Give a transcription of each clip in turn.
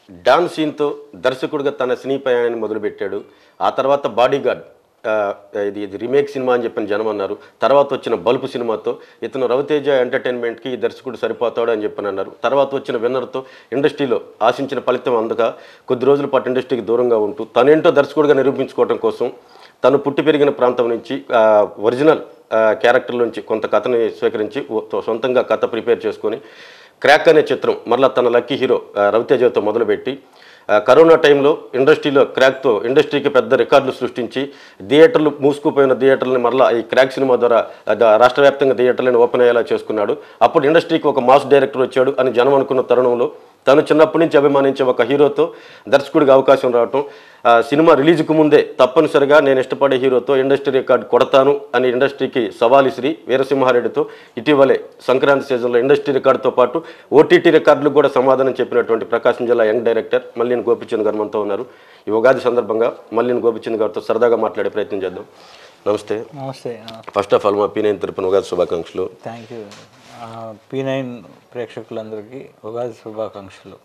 Don సీన్తో దర్శకుడిగా తన సినీ ప్రయాణాన్ని మొదలుపెట్టాడు ఆ తర్వాత బాడీ గార్డ్ ఆ, ఇది ఇది రీమేక్ సినిమా అని చెప్పిన జనం అన్నారు తర్వాత వచ్చిన బల్బు సినిమాతో ఇతను రవితేజ ఎంటర్టైన్మెంట్కి ఈ దర్శకుడు సరిపోతాడు అని చెప్పని అన్నారు తర్వాత వచ్చిన విన్నర్తో ఇండస్ట్రీలో ఆశించిన ఫలితం అందక కొద్ది రోజుల పాటు ఇండస్ట్రీకి దూరంగా ఉంటూ తనేంటో దర్శకుడిగా నిరూపించుకోవడం కోసం తను పుట్టి పెరిగిన ప్రాంతం నుంచి ఆ, ఒరిజినల్ ఆ, క్యారెక్టర్ నుంచి కొంత కథని స్వీకరించి ఓ- సొంతంగా కథ ప్రిపేర్ చేసుకొని క్రాక్ అనే చిత్రం మరలా తన లక్కీ హీరో ఆ, రవితేజతో మొదలుపెట్టి ఆ, కరోనా టైంలో ఇండస్ట్రీలో క్రాక్తో ఇండస్ట్రీకి పెద్ద రికార్డులు సృష్టించి థియేటర్లు మూసుకుపోయిన థియేటర్లని మరలా ఈ క్రాక్ సినిమా ద్వారా ఆ, ద- రాష్ట్ర వ్యాప్తంగా థియేటర్లను ఓపెన్ అయ్యేలా చేసుకున్నాడు అప్పుడు ఇండస్ట్రీకి ఒక మాస్ డైరెక్టర్ వచ్చాడు అని జనం అనుకున్న తరుణంలో తను చిన్నప్పటి నుంచి అభిమానించే ఒక హీరోతో దర్శకుడికి అవకాశం రావటం ఆ, సినిమా రిలీజ్కు ముందే తప్పనిసరిగా నేను ఇష్టపడే హీరోతో ఇండస్ట్రీ రికార్డ్ కొడతాను అని ఇండస్ట్రీకి సవాల్ ఇసిరి వీరసింహారెడ్డితో ఇటీవలే సంక్రాంతి సీజన్లో ఇండస్ట్రీ రికార్డుతో పాటు ఓటీటీ రికార్డులకు కూడా సమాధానం చెప్పినటువంటి ప్రకాశం జిల్లా యంగ్ డైరెక్టర్ మల్లిని గోపిచంద్ గారు మనతో ఉన్నారు ఈ ఉగాది సందర్భంగా మల్లిని గోపిచంద్ గారితో సరదాగా మాట్లాడే ప్రయత్నం చేద్దాం నమస్తే నమస్తే ఫస్ట్ ఆఫ్ ఆల్ మా పీ నైన్ తరపున ఉగాది శుభాకాంక్షలు థ్యాంక్ యూ పీ నైన్ ప్రేక్షకులందరికీ ఉగాది శుభాకాంక్షలు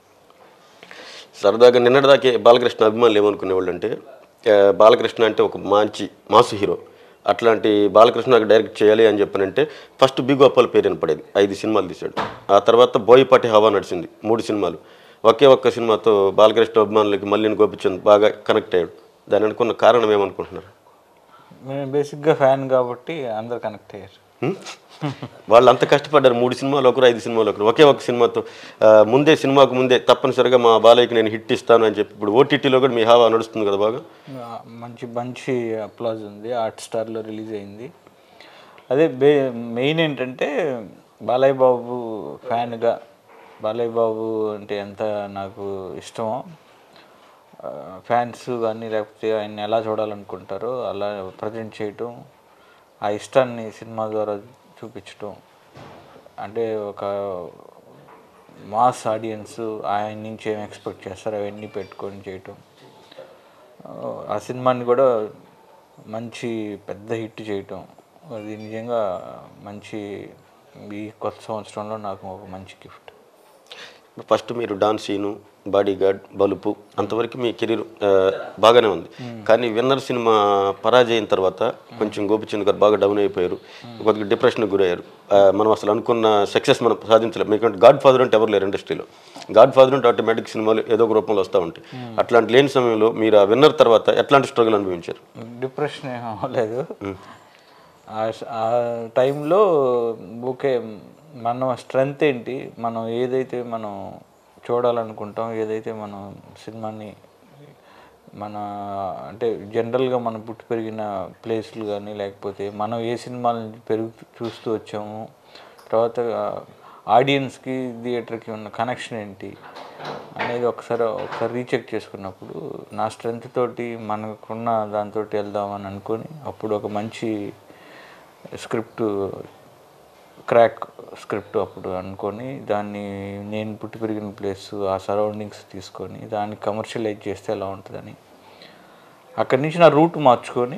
సరదాగా నిన్నటిదాకే బాలకృష్ణ అభిమానులు ఏమనుకునేవాళ్ళు అంటే ఆ, బాలకృష్ణ అంటే ఒక మంచి మాసు హీరో అట్లాంటి బాలకృష్ణకి డైరెక్ట్ చేయాలి అని చెప్పనంటే ఫస్ట్ బి గోపాల్ పేరు వినపడేది ఐదు సినిమాలు తీశాడు ఆ తర్వాత బోయపాటి హవా నడిచింది మూడు సినిమాలు ఒకే ఒక్క సినిమాతో బాలకృష్ణ అభిమానులకి మళ్ళీ గోపిచంద్ బాగా కనెక్ట్ అయ్యాడు దాని అనుకున్న కారణం ఏమనుకుంటున్నారు మేము బేసిక్గా ఫ్యాన్ కాబట్టి అందరు కనెక్ట్ అయ్యారు హ్మ్? వాళ్ళు అంత కష్టపడ్డారు మూడు సినిమాలు ఒకరు ఐదు సినిమాలు ఒకరు ఒకే ఒక సినిమాతో ఆ, ముందే సినిమాకు ముందే తప్పనిసరిగా మా బాలయ్యకి నేను హిట్ ఇస్తాను అని చెప్పి ఇప్పుడు ఓటీటీలో కూడా మీ హావా నడుస్తుంది కదా బాగా ఆ, మంచి మంచి అప్లాజ్ ఉంది హాట్ స్టార్లో రిలీజ్ అయింది అదే బే మెయిన్ ఏంటంటే బాలయ్య బాబు ఫ్యాన్గా బాలయ్య బాబు అంటే ఎంత నాకు ఇష్టమో ఫ్యాన్స్ కానీ లేకపోతే ఆయన ఎలా చూడాలనుకుంటారో అలా ప్రజెంట్ చేయటం ఆ ఇష్టాన్ని సినిమా ద్వారా చూపించటం అంటే ఒక మాస్ ఆడియన్స్ ఆయన నుంచి ఏం ఎక్స్పెక్ట్ చేస్తారో అవన్నీ పెట్టుకొని చేయటం ఆ సినిమాని కూడా మంచి పెద్ద హిట్ చేయటం అది నిజంగా మంచి ఈ కొత్త సంవత్సరంలో నాకు ఒక మంచి గిఫ్ట్ ఫస్ట్ మీరు డాన్స్ సీను బాడీ గార్డ్ బలుపు అంతవరకు మీ కెరీర్ బాగానే ఉంది కానీ విన్నర్ సినిమా పరాజయం తర్వాత కొంచెం గోపిచంద్ గారు బాగా డౌన్ అయిపోయారు కొద్దిగా డిప్రెషన్కి గురయ్యారు ఆ, మనం అసలు అనుకున్న సక్సెస్ మనం సాధించలేము మీకు గాడ్ ఫాదర్ అంటే ఎవరు లేరు ఇండస్ట్రీలో గాడ్ ఫాదర్ అంటే ఆటోమేటిక్ సినిమాలు ఏదో ఒక రూపంలో వస్తూ ఉంటాయి అట్లాంటి లేని సమయంలో మీరు ఆ విన్నర్ తర్వాత ఎట్లాంటి స్ట్రగుల్ అనుభవించారు డిప్రెషన్ ఏం అవ్వలేదు ఆ స- ఆ టైంలో ఓకే మన స్ట్రెంగ్త్ ఏంటి మనం ఏదైతే మనం చూడాలనుకుంటాం ఏదైతే మనం సినిమాని మన అంటే జనరల్గా మనం పుట్టి పెరిగిన ప్లేస్లు కానీ లేకపోతే మనం ఏ సినిమాలను పెరుగు చూస్తూ వచ్చాము తర్వాత ఆడియన్స్కి థియేటర్కి ఉన్న కనెక్షన్ ఏంటి అనేది ఒకసారి ఒకసారి రీచెక్ చేసుకున్నప్పుడు నా స్ట్రెంగ్త్ తోటి మనకున్న దాంతో వెళ్దామని అనుకొని అప్పుడు ఒక మంచి స్క్రిప్ట్ క్రాక్ స్క్రిప్ట్ అప్పుడు అనుకొని దాన్ని నేను పుట్టి పెరిగిన ప్లేస్ ఆ సరౌండింగ్స్ తీసుకొని దాన్ని కమర్షియలైజ్ చేస్తే ఎలా ఉంటుందని అక్కడి నుంచి నా రూట్ మార్చుకొని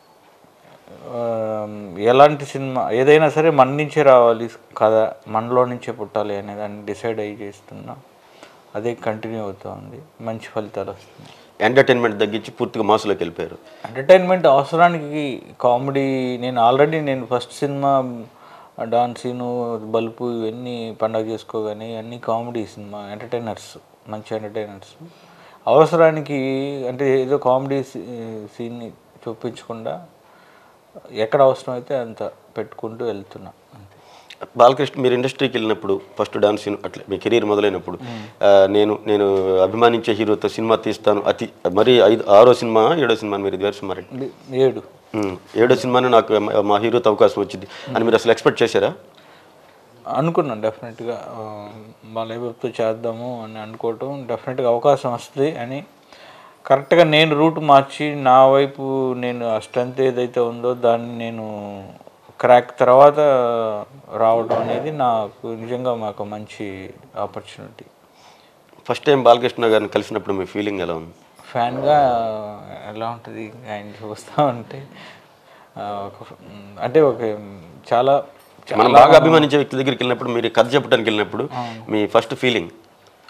ఆ, ఎలాంటి సినిమా ఏదైనా సరే మన నుంచే రావాలి కథ మనలో నుంచే పుట్టాలి అనే దాన్ని డిసైడ్ అయ్యి చేస్తున్నా అదే కంటిన్యూ అవుతూ ఉంది మంచి ఫలితాలు వస్తుంది ఎంటర్టైన్మెంట్ తగ్గించి పూర్తిగా మాసులోకి వెళ్ళిపోయారు ఎంటర్టైన్మెంట్ అవసరానికి కామెడీ నేను ఆల్రెడీ నేను ఫస్ట్ సినిమా డాన్సీను బల్బు ఇవన్నీ పండగ చేసుకోగానే అన్నీ కామెడీ సినిమా ఎంటర్టైనర్స్ మంచి ఎంటర్టైనర్స్ అవసరానికి అంటే ఏదో కామెడీ సీన్ని చూపించకుండా ఎక్కడ అవసరం అయితే అంత పెట్టుకుంటూ వెళ్తున్నా అంతే బాలకృష్ణ మీరు ఇండస్ట్రీకి వెళ్ళినప్పుడు ఫస్ట్ డాన్స్ సీన్ అట్లా మీ కెరీర్ మొదలైనప్పుడు ఆ, నేను నేను అభిమానించే హీరోతో సినిమా తీస్తాను అతి మరి ఐదు ఆరో సినిమా ఏడో సినిమా మీరు ఇది సుమారండి ఇది ఏడు ఏడో సినిమానే నాకు మా- మా హీరోతో అవకాశం వచ్చింది అని మీరు అసలు ఎక్స్పెక్ట్ చేశారా అనుకున్నాను డెఫినెట్గా బాలయ్యబాబుతో చేద్దాము అని అనుకోవటం డెఫినెట్గా అవకాశం వస్తుంది అని కరెక్ట్గా నేను రూట్ మార్చి నా వైపు నేను ఆ స్ట్రెంత్ ఏదైతే ఉందో దాన్ని నేను క్రాక్ తర్వాత రావడం అనేది నాకు నిజంగా మాకు మంచి ఆపర్చునిటీ ఫస్ట్ టైం బాలకృష్ణ గారిని కలిసినప్పుడు మీ ఫీలింగ్ ఎలా ఉంది ఫ్యాన్గా ఎలా ఉంటుంది ఆయన చూస్తూ ఉంటే ఆ, ఒక- అంటే ఒక చాలా మనం బాగా అభిమానించే వ్యక్తి దగ్గరికి వెళ్ళినప్పుడు మీరు కథ చెప్పడానికి వెళ్ళినప్పుడు మీ ఫస్ట్ ఫీలింగ్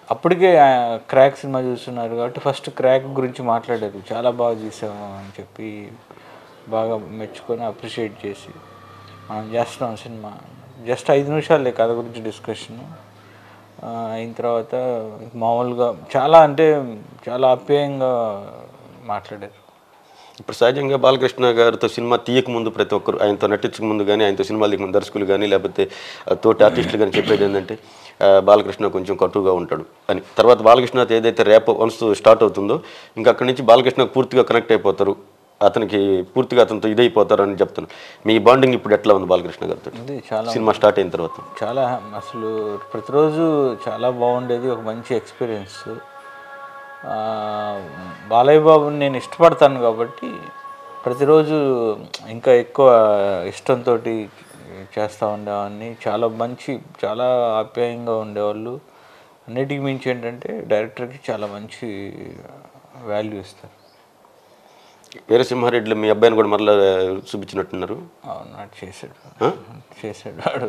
అప్పటికే ఆ క్రాక్ సినిమా చూస్తున్నారు కాబట్టి ఫస్ట్ క్రాక్ గురించి మాట్లాడారు చాలా బాగా చేసాము అని చెప్పి బాగా మెచ్చుకొని అప్రిషియేట్ చేసి మనం చేస్తున్నాం సినిమా జస్ట్ ఐదు నిమిషాలే కథ గురించి డిస్కషన్ అయిన తర్వాత మామూలుగా చాలా అంటే చాలా ఆప్యాయంగా మాట్లాడారు ఇప్పుడు సహజంగా బాలకృష్ణ గారితో సినిమా తీయక ముందు ప్రతి ఒక్కరు ఆయనతో నటించక ముందు కానీ ఆయనతో సినిమాలు తీయక ముందు దర్శకులు కానీ లేకపోతే ఆ, తోటి ఆర్టిస్టులు కానీ చెప్పేది ఏంటంటే ఆ, బాలకృష్ణ కొంచెం కటుగా ఉంటాడు అని తర్వాత బాలకృష్ణతో ఏదైతే రేప వన్స్ స్టార్ట్ అవుతుందో ఇంకా అక్కడి నుంచి బాలకృష్ణ పూర్తిగా కనెక్ట్ అయిపోతారు అతనికి పూర్తిగా అతనితో ఇదైపోతారు అని చెప్తున్నాను మీ బాండింగ్ ఇప్పుడు ఎట్లా ఉంది బాలకృష్ణ గారితో ఇది చాలా సినిమా స్టార్ట్ అయిన తర్వాత చాలా అసలు ప్రతిరోజు చాలా బాగుండేది ఒక మంచి ఎక్స్పీరియన్స్ ఆ, బాలయ్య బాబుని నేను ఇష్టపడతాను కాబట్టి ప్రతిరోజు ఇంకా ఎక్కువ ఇష్టంతో చేస్తూ ఉండేవాడిని చాలా మంచి చాలా ఆప్యాయంగా ఉండేవాళ్ళు అన్నిటికీ మించి ఏంటంటే డైరెక్టర్కి చాలా మంచి వాల్యూ ఇస్తారు వీరసింహారెడ్డిలో మీ అబ్బాయిని కూడా మరలా చూపించినట్టున్నారు అవును అటు చేశాడు చేశాడు వాడు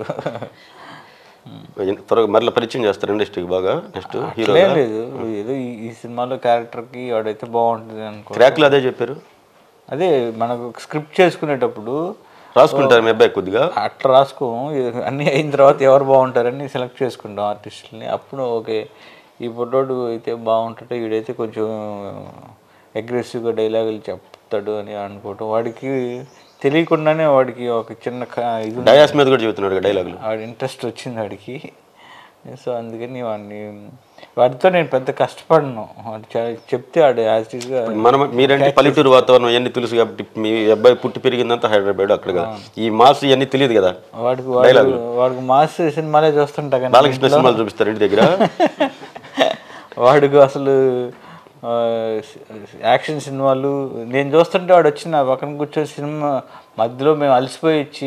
త్వరగా మరలా పరిచయం చేస్తారు ఇండస్ట్రీకి బాగా నెక్స్ట్ హీరో అట్లేం లేదు ఏదో ఈ- ఈ సినిమాలో క్యారెక్టర్కి వాడైతే బాగుంటుంది అనుకో క్రాక్లు అదే చెప్పారు అదే మనకు స్క్రిప్ట్ చేసుకునేటప్పుడు రాసుకుంటారు మీ అబ్బాయి కొద్దిగా అట్లా రాసుకోము ఇది అన్నీ అయిన తర్వాత ఎవరు బాగుంటారని సెలెక్ట్ చేసుకుంటాం ఆర్టిస్టులని అప్పుడు ఓకే ఈ ఫోటోడు అయితే బాగుంటాడు వీడైతే కొంచెం అగ్రెసివ్గా డైలాగులు చెప్తాడు అని అనుకోవటం వాడికి తెలియకుండానే వాడికి ఒక చిన్న క- ఇది ఉంది. డయాస్ మీద కూడా చెబుతున్నాడు డైలాగులు వాడి ఇంట్రెస్ట్ వచ్చింది వాడికి సో అందుకని వాడిని వాడితో నేను పెద్ద కష్టపడను వాడు చ- చెప్తే వాడు యాజిటీస్గా మనం మీరంటే పల్లెటూరు వాతావరణం ఇవన్నీ తెలుసు కాబట్టి మీ అబ్బాయి పుట్టి పెరిగిందంతా హైదరాబాద్ అక్కడ కదా ఈ మాస్ ఇవన్నీ తెలియదు కదా వాడికి వాడు వాడికి మాస్ సినిమాలే చూస్తుంటా కానీ బాలకృష్ణ సినిమాలు చూపిస్తారు ఇంటి దగ్గర వాడికి అసలు ఆ, యాక్షన్ సినిమాలు నేను చూస్తుంటే వాడు వచ్చి నా పక్కన కూర్చొని సినిమా మధ్యలో మేము అలసిపోయి వచ్చి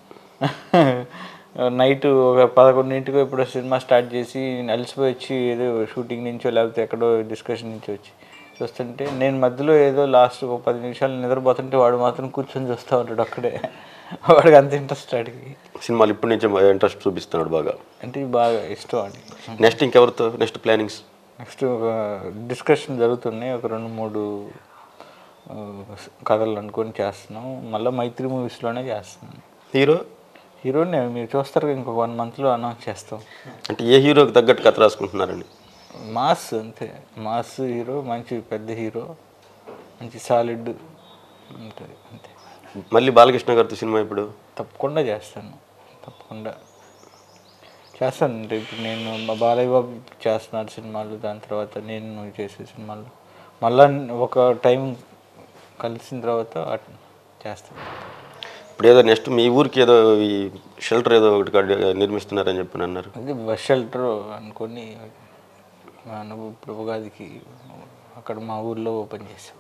నైట్ ఒక పదకొండింటికో ఇప్పుడు సినిమా స్టార్ట్ చేసి నేను అలసిపోయి వచ్చి ఏదో షూటింగ్ నుంచో లేకపోతే ఎక్కడో డిస్కషన్ నుంచి వచ్చి చూస్తుంటే నేను మధ్యలో ఏదో లాస్ట్ ఒక పది నిమిషాలు నిద్రపోతుంటే వాడు మాత్రం కూర్చొని చూస్తూ ఉంటాడు అక్కడే వాడికి అంత ఇంట్రెస్ట్ వాడికి సినిమాలు ఇప్పటి నుంచే ఇంట్రెస్ట్ చూపిస్తున్నాడు బాగా అంటే ఇది బాగా ఇష్టం వాడికి నెక్స్ట్ ఇంకెవరితో నెక్స్ట్ ప్లానింగ్స్ నెక్స్ట్ ఒక డిస్కషన్ జరుగుతున్నాయి ఒక రెండు మూడు ఆ, కథలు అనుకొని చేస్తున్నాం మళ్ళీ మైత్రి మూవీస్లోనే చేస్తున్నాం హీరో హీరోని మీరు చూస్తారు కదా, ఇంకొక వన్ మంత్లో అనౌన్స్ చేస్తాం అంటే ఏ హీరోకి తగ్గట్టు కథ రాసుకుంటున్నారండి మాస్ అంతే మాస్ హీరో మంచి పెద్ద హీరో మంచి సాలిడ్ ఉంటుంది అంతే మళ్ళీ బాలకృష్ణ గారితో సినిమా ఇప్పుడు తప్పకుండా చేస్తాను తప్పకుండా చేస్తాను అంటే ఇప్పుడు నేను మా బాలయ్య బాబు చేస్తున్నాడు సినిమాలు దాని తర్వాత నేను చేసే సినిమాలు మళ్ళా ఒక టైం కలిసిన తర్వాత అట్ చేస్తాను ఇప్పుడు ఏదో నెక్స్ట్ మీ ఊరికి ఏదో ఈ షెల్టర్ ఏదో ఒకటి కట్టి- నిర్మిస్తున్నారని చెప్పి అన్నారు అది బస్ షెల్టర్ అనుకొని మనం ఇప్పుడు ఉగాదికి అక్కడ మా ఊర్లో ఓపెన్ చేసాం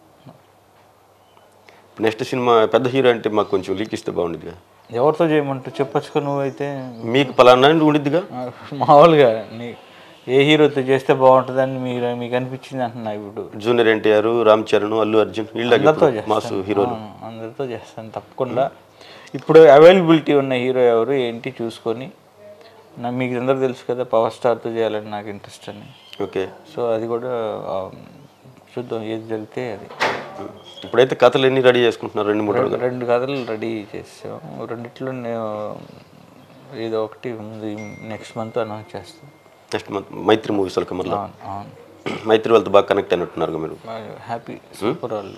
నెక్స్ట్ సినిమా పెద్ద హీరో అంటే మాకు కొంచెం లీక్ ఇస్తే బాగుండేది కదా ఎవరితో చేయమంటావు చెప్పొచ్చుకో నువ్వైతే మీకు పలానా అని ఉండిద్దిగా ఆ, మామూలుగా నీ ఏ హీరోతో చేస్తే బాగుంటుందని మీరు మీకు అనిపించింది అంటున్నా ఇప్పుడు జూనియర్ ఎన్టీఆర్ రామ్ చరణ్ అల్లు అర్జున్ అందరితో వీళ్ళ మాసు హీరోలు ఆ, అందరితో చేస్తాను తప్పకుండా ఇప్పుడు అవైలబిలిటీ ఉన్న హీరో ఎవరు ఏంటి చూసుకొని నా మీకు అందరూ తెలుసు కదా పవర్ స్టార్తో చేయాలని నాకు ఇంట్రెస్ట్ అని ఓకే సో అది కూడా ఆ, చూద్దాం ఏది జరిగితే అది ఇప్పుడైతే కథలు ఎన్ని రెడీ చేసుకుంటున్నారు రెండు మూడు రోజులు రెండు కథలు రెడీ చేసాం రెండిట్లో నేను ఏదో ఒకటి ముందు నెక్స్ట్ మంత్ అనౌన్స్ చేస్తాం నెక్స్ట్ మంత్ మైత్రి మూవీస్ వాళ్ళకి మళ్ళీ అవును అవును మైత్రి వాళ్ళతో బాగా కనెక్ట్ అయినట్టున్నారు మీరు హ్యాపీ సూపర్ వాళ్ళు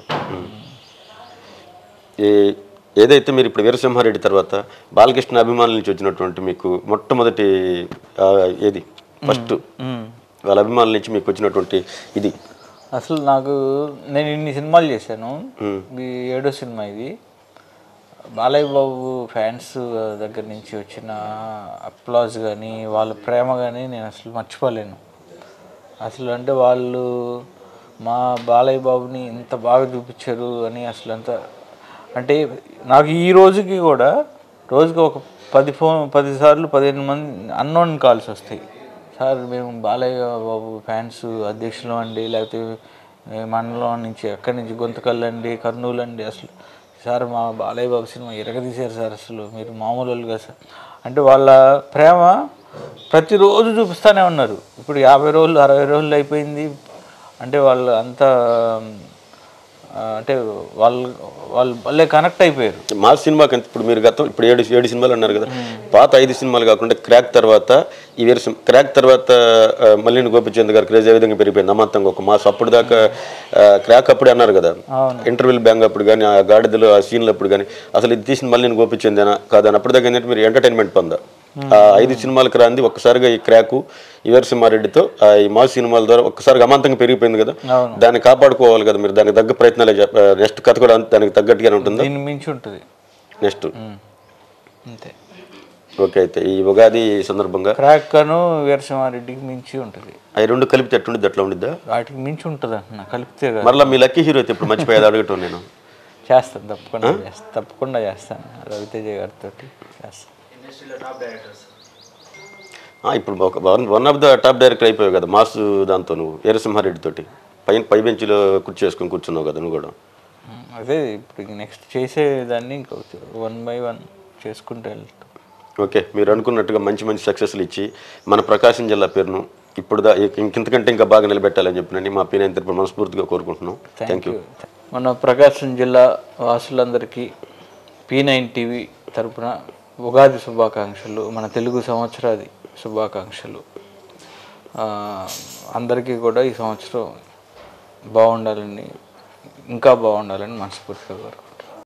ఏ ఏదైతే మీరు ఇప్పుడు వీరసింహారెడ్డి తర్వాత బాలకృష్ణ అభిమానుల నుంచి వచ్చినటువంటి మీకు మొట్టమొదటి ఆ, ఏది ఫస్ట్ మ్మ్. వాళ్ళ అభిమానుల నుంచి మీకు వచ్చినటువంటి ఇది అసలు నాకు నేను ఇన్ని సినిమాలు చేశాను మ్మ్. ఈ ఏడో సినిమా ఇది బాలయ్య బాబు ఫ్యాన్స్ దగ్గర నుంచి వచ్చిన అప్లాజ్ కానీ వాళ్ళ ప్రేమ కానీ నేను అసలు మర్చిపోలేను అసలు అంటే వాళ్ళు మా బాలయ్య బాబుని ఇంత బాగా చూపించారు అని అసలు అంత అంటే నాకు ఈ రోజుకి కూడా రోజుకి ఒక పది ఫోన్ పది సార్లు పదిహేను మంది అన్నోన్ కాల్స్ వస్తాయి సార్ మేము బాలయ్య బాబు ఫ్యాన్స్ అధ్యక్షులు అండి లేకపోతే ఏ మండలం నుంచి ఎక్కడి నుంచి గుంతకల్ అండి కర్నూలు అండి అసలు సార్ మా బాలయ్య బాబు సినిమా ఎరగదీశారు సార్ అసలు మీరు మామూలు వాళ్ళు కదా సార్ అంటే వాళ్ళ ప్రేమ ప్రతిరోజు చూపిస్తూనే ఉన్నారు ఇప్పుడు యాభై రోజులు అరవై రోజులు అయిపోయింది అంటే వాళ్ళు అంత ఆ, అంటే వాళ్ళు వాళ్ళు భలే కనెక్ట్ అయిపోయారు మా సినిమాకి అంత ఇప్పుడు మీరు గతం ఇప్పుడు ఏడు ఏడు సినిమాలు అన్నారు కదా పాత ఐదు సినిమాలు కాకుండా క్రాక్ తర్వాత ఈ వేరు సినిమా క్రాక్ తర్వాత ఆ, మల్లిని గోపిచంద్ గారు క్రేజ్ ఏ విధంగా పెరిగిపోయింది అమాంతంగా ఒక మాస్ అప్పుడు దాకా ఆ, క్రాక్ అప్పుడే అన్నారు కదా ఇంటర్వ్యూల్ బ్యాంగ్ అప్పుడు కానీ ఆ గాడిదలు ఆ సీన్లు అప్పుడు కానీ అసలు ఇది తీసిన మల్లిని గోపిచందేనా కాదని అప్పుడు దాకా ఏంటంటే మీరు ఎంటర్టైన్మెంట్ పొందా ఆ ఐదు సినిమాలకు రాంది ఒక్కసారిగా ఈ క్రాకు ఈ వీరసింహారెడ్డితో ఆ ఈ మా సినిమాల ద్వారా ఒక్కసారిగా అమాంతంగా పెరిగిపోయింది కదా దాన్ని కాపాడుకోవాలి కదా మీరు దానికి తగ్గ ప్రయత్నాలే నెక్స్ట్ కథ కూడా అంత- దానికి తగ్గట్టుగానే ఉంటుందా దీన్ని మించి ఉంటుంది నెక్స్ట్ అంతే ఓకే అయితే ఈ ఉగాది సందర్భంగా క్రాక్ అను వీరసింహారెడ్డికి మించి ఉంటుంది అవి రెండు కలిపితే ఎట్టుండిద్ది అట్లా ఉండిద్దా వాటికి మించి ఉంటుంది అంటున్నా కలిపితే కాదు. మరలా మీ లక్కీ హీరో అయితే ఇప్పుడు మర్చిపోయేది అడగటం నేను చేస్తాను తప్పకుండా చేస్తాను తప్పకుండా చేస్తాను రవితేజ గారితో చేస్తాను ఆ, ఇప్పుడు ఒక one one of the top director అయిపోయావు కదా మాస్ దాంతో నువ్వు వీరసింహారెడ్డి తోటి పైన పై బెంచ్లో కుర్చీ వేసుకొని కూర్చున్నావు కదా నువ్వు కూడా ఉమ్, అదే ఇప్పుడు నెక్స్ట్ చేసేదాన్ని ఇంకో వన్ బై వన్ చేసుకుంటూ వెళ్తాం ఓకే మీరు అనుకున్నట్టుగా మంచి మంచి సక్సెస్లు ఇచ్చి మన ప్రకాశం జిల్లా పేరును ఇప్పుడు దా ఇంకంతకంటే ఇంకా బాగా నిలబెట్టాలని చెప్పినండి మా పీనైన తరపున మనస్ఫూర్తిగా కోరుకుంటున్నాం థ్యాంక్ యూ మన ప్రకాశం జిల్లా వాసులందరికీ పీ నైన్ టీవీ తరపున ఉగాది శుభాకాంక్షలు మన తెలుగు సంవత్సరాది శుభాకాంక్షలు ఆ, అందరికీ కూడా ఈ సంవత్సరం బాగుండాలని ఇంకా బాగుండాలని మనస్ఫూర్తిగా కోరుకుంటున్నాను